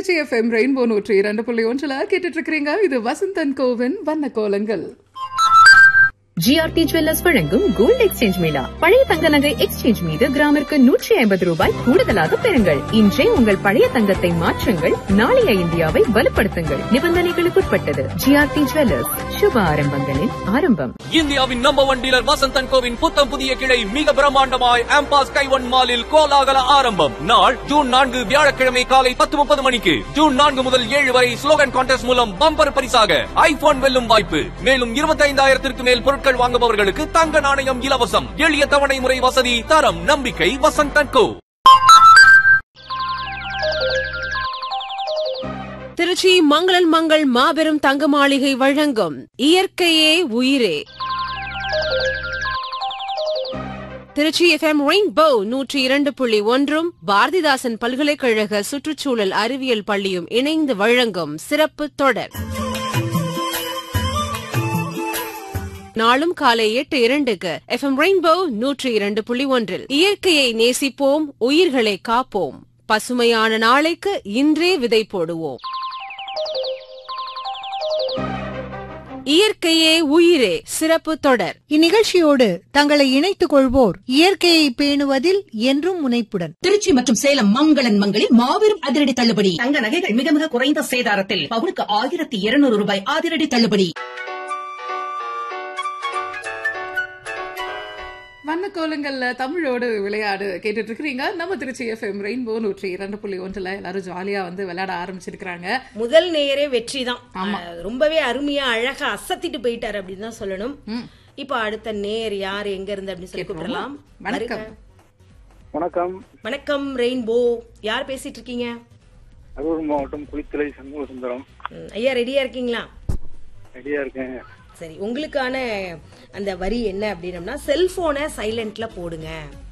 Trichy FM rainbow நூற்றி இரண்டு புள்ளி ஒன்றில் கேட்டுட்டு இருக்கிறீங்க இது வசந்தன் கோவின் வண்ண கோலங்கள் ஜிஆர்டி ஜுவல்லர்ஸ் வழங்கும் கோல்ட் எக்ஸ்சேஞ்ச் மேளா பழைய தங்க நகை எக்ஸ்சேஞ்ச் மீது கிராமிற்கு நூற்றி ஐம்பது ரூபாய் கூடுதலாக பெறுங்கள் இன்றே உங்கள் பழைய தங்கத்தை மாற்றுங்கள் நாளைய இந்தியாவை வலுப்படுத்துங்கள் நிபந்தனைகளுக்குட்பட்டது ஜிஆர்டி ஜுவல்லர்ஸ் சுப ஆரம்பங்களின் ஆரம்பம் இந்தியாவின் நம்பர் ஒன் டீலர் வசந்தன் கோவின் புத்தம் புதிய கிளை மிக பிரம்மாண்டமாய் ஆம்பாஸ் கைவன் மாலில் கோலாகல ஆரம்பம் நாள் ஜூன் நான்கு வியாழக்கிழமை காலை பத்து முப்பது மணிக்கு ஜூன் நான்கு முதல் ஏழு வரை ஸ்லோகன் கான்டெஸ்ட் மூலம் பம்பர் பரிசாக ஐபோன் வெல்லும் வாய்ப்பு மேலும் இருபத்தைந்தாயிரத்திற்கு மேல் பொருட்கள் வாங்குபவர்களுக்கு தங்க நாணயம் இலவசம் எளிய தவணை முறை வசதி தரம் நம்பிக்கை வசந்தன் கோ திருச்சி மங்களன் மங்கள் மாபெரும் தங்க மாளிகை வழங்கும் இயற்கையே உயிரே திருச்சி எஃப்எம் ரெயின்போ நூற்றி இரண்டு புள்ளி ஒன்றும் பாரதிதாசன் பல்கலைக்கழக சுற்றுச்சூழல் அறிவியல் பள்ளியும் இணைந்து வழங்கும் சிறப்பு தொடர் நாளும் காலை எட்டு இரண்டுக்கு எஃப்எம் ரெயின்போ நூற்றி இரண்டு புள்ளி ஒன்றில் இயற்கையை நேசிப்போம் உயிர்களை காப்போம் பசுமையான நாளைக்கு இன்றே விதை போடுவோம் இயற்கையே உயிரே சிறப்பு தொடர் இந்நிகழ்ச்சியோடு தங்களை இணைத்துக் கொள்வோர் இயற்கையை பேணுவதில் என்றும் முனைப்புடன் திருச்சி மற்றும் சேலம் மங்களன் மங்களில் மாபெரும் அதிரடி தள்ளுபடி தங்க நகைகள் மிக மிக குறைந்த சேதாரத்தில் பவுனுக்கு ஆயிரத்தி இருநூறு ரூபாய் அதிரடி தள்ளுபடி வண்ண கோலங்கள்ல தமிழோடு விளையாடு கேட்டுட்டு இருக்கிறீங்க நம்ம திருச்சி எஃப்எம் ரெயின்போ நூற்றி இரண்டு புள்ளி ஒன்றில் எல்லாரும் ஜாலியா வந்து விளையாட ஆரம்பிச்சிருக்கிறாங்க முதல் நேரே வெற்றி தான் ரொம்பவே அருமையா அழகா அசத்திட்டு போயிட்டாரு அப்படின்னு தான் சொல்லணும் இப்ப அடுத்த நேர் யார் எங்க இருந்து அப்படின்னு சொல்லி கூப்பிடலாம் வணக்கம். வருக. வணக்கம் வணக்கம் ரெயின்போ யார் பேசிட்டு இருக்கீங்க கரூர் மாவட்டம் குளித்தலை சண்முக சுந்தரம் ம், ஐயா ரெடியா இருக்கீங்களா ரெடியா இருக்கேன் சரி உங்களுக்கான அந்த வரி என்ன அப்படின்னம்னா செல்போனை சைலண்ட்ல போடுங்க